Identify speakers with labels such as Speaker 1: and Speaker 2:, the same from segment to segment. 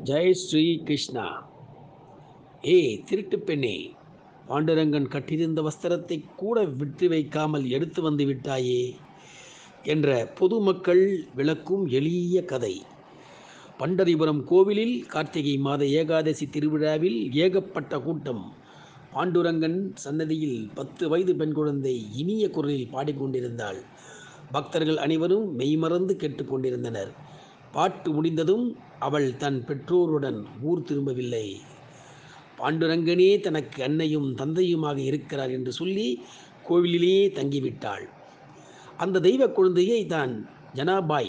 Speaker 1: ஜெய் ஸ்ரீ கிருஷ்ணா ஏய் திருட்டு பெண்ணே பாண்டுரங்கன் கட்டியிருந்த வஸ்திரத்தை கூட விட்டு வைக்காமல் எடுத்து வந்து விட்டாயே என்ற பொதுமக்கள் விளக்கும் எளிய கதை பண்டரிபுரம் கோவிலில் கார்த்திகை மாத ஏகாதசி திருவிழாவில் ஏகப்பட்ட கூட்டம் பாண்டுரங்கன் சன்னதியில் பத்து வயது பெண் குழந்தை இனிய குரலில் பாடிக்கொண்டிருந்தாள் பக்தர்கள் அனைவரும் மெய்மறந்து கேட்டுக்கொண்டிருந்தனர் பாட்டு முடிந்ததும் அவள் தன் பெற்றோருடன் ஊர் திரும்பவில்லை பாண்டுரங்கனே தனக்கு அன்னையும் தந்தையுமாக இருக்கிறார் என்று சொல்லி கோவிலிலேயே தங்கிவிட்டாள் அந்த தெய்வ குழந்தையை தான் ஜனாபாய்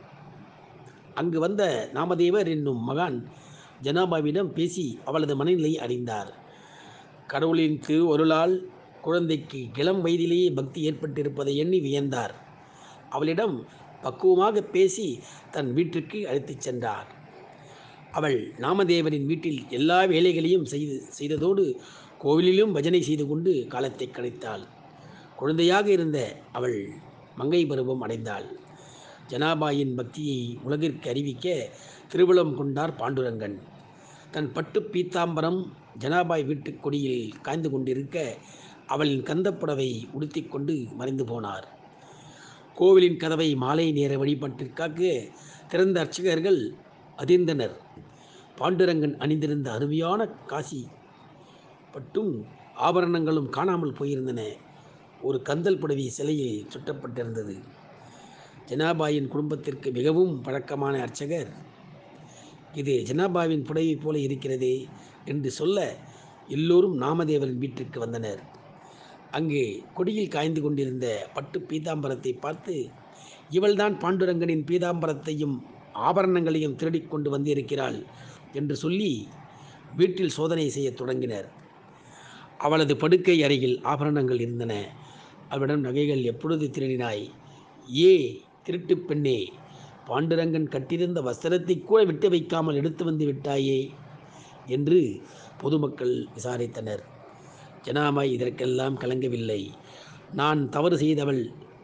Speaker 1: அங்கு வந்த நாமதேவர் என்னும் மகான் ஜனாபாவிடம் பேசி அவளது மனநிலை அறிந்தார் கடவுளின் திரு ஒருளால் குழந்தைக்கு இளம் வயதிலேயே பக்தி ஏற்பட்டிருப்பதை எண்ணி வியந்தார் அவளிடம் பக்குவமாக பேசி தன் வீட்டிற்கு அழைத்துச் சென்றார் அவள் நாமதேவரின் வீட்டில் எல்லா வேலைகளையும் செய்து செய்ததோடு கோவிலிலும் பஜனை செய்து கொண்டு காலத்தை கழித்தாள் குழந்தையாக இருந்த அவள் மங்கை பருவம் அடைந்தாள் ஜனாபாயின் பக்தியை உலகிற்கு அறிவிக்க திருவிழம் கொண்டார் பாண்டுரங்கன் தன் பட்டு பீத்தாம்பரம் ஜனாபாய் வீட்டு கொடியில் காய்ந்து கொண்டிருக்க அவளின் கந்தப்புடவை உடுத்திக்கொண்டு மறைந்து போனார் கோவிலின் கதவை மாலை நேர வழிபாட்டிற்காக திறந்த அர்ச்சகர்கள் அதிர்ந்தனர் பாண்டுரங்கன் அணிந்திருந்த அருமையான காசி பட்டும் ஆபரணங்களும் காணாமல் போயிருந்தன ஒரு கந்தல் புடவை சிலையில் சுட்டப்பட்டிருந்தது ஜனாபாயின் குடும்பத்திற்கு மிகவும் பழக்கமான அர்ச்சகர் இது ஜனாபாவின் புடவை போல இருக்கிறதே என்று சொல்ல எல்லோரும் நாமதேவரின் வீட்டிற்கு வந்தனர் அங்கே கொடியில் காய்ந்து கொண்டிருந்த பட்டு பீதாம்பரத்தை பார்த்து இவள்தான் பாண்டுரங்கனின் பீதாம்பரத்தையும் ஆபரணங்களையும் திருடிக் கொண்டு வந்திருக்கிறாள் என்று சொல்லி வீட்டில் சோதனை செய்யத் தொடங்கினர் அவளது படுக்கை அறையில் ஆபரணங்கள் இருந்தன அவளிடம் நகைகள் எப்பொழுது திருடினாய் ஏ திருட்டு பெண்ணே பாண்டுரங்கன் கட்டியிருந்த வஸ்திரத்தை கூட விட்டு வைக்காமல் எடுத்து வந்து விட்டாயே என்று பொதுமக்கள் விசாரித்தனர் ஜனாமாய் இதற்கெல்லாம் கலங்கவில்லை நான் தவறு செய்தவள்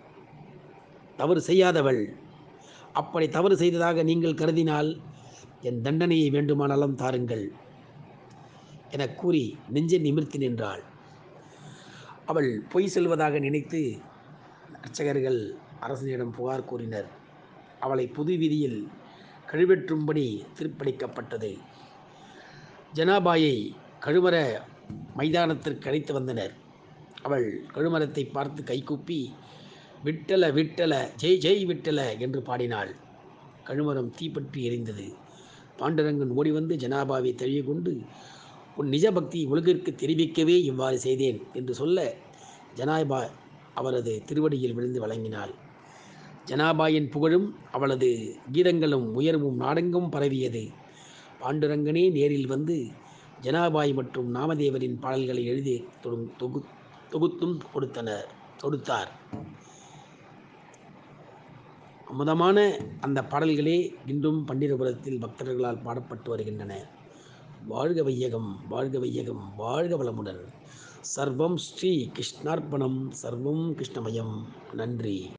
Speaker 1: தவறு செய்யாதவள் அப்படி தவறு செய்ததாக நீங்கள் கருதினால் என் தண்டனையை வேண்டுமானாலும் தாருங்கள் என கூறி நெஞ்சை நிமிர்த்தி நின்றாள் அவள் பொய் செல்வதாக நினைத்து அர்ச்சகர்கள் அரசனிடம் புகார் கூறினர் அவளை புது வீதியில் கழுவெற்றும்படி திருப்பணிக்கப்பட்டது ஜனாபாயை கழுமர மைதானத்திற்கு அழைத்து வந்தனர் அவள் கழுமரத்தை பார்த்து கைகூப்பி விட்டல விட்டல ஜெய் ஜெய் விட்டல என்று பாடினாள் கழுமரம் தீப்பற்றி எரிந்தது பாண்டுரங்கன் ஓடி வந்து ஜனாபாவை தழுவி கொண்டு உன் நிஜ பக்தி உலகிற்கு தெரிவிக்கவே இவ்வாறு செய்தேன் என்று சொல்ல ஜனாபா அவரது திருவடியில் விழுந்து வழங்கினாள் ஜனாபாயின் புகழும் அவளது கீதங்களும் உயர்வும் நாடெங்கும் பரவியது பாண்டுரங்கனே நேரில் வந்து ஜனாபாய் மற்றும் நாமதேவரின் பாடல்களை எழுதி தொகு தொகு தொகுத்தும் கொடுத்தனர் தொடுத்தார் அமுதமான அந்த பாடல்களே இன்றும் பண்டிரபுரத்தில் பக்தர்களால் பாடப்பட்டு வருகின்றன வாழ்க வையகம் வாழ்க வையகம் வாழ்க வளமுடன் சர்வம் ஸ்ரீ கிருஷ்ணார்ப்பணம் சர்வம் கிருஷ்ணமயம் நன்றி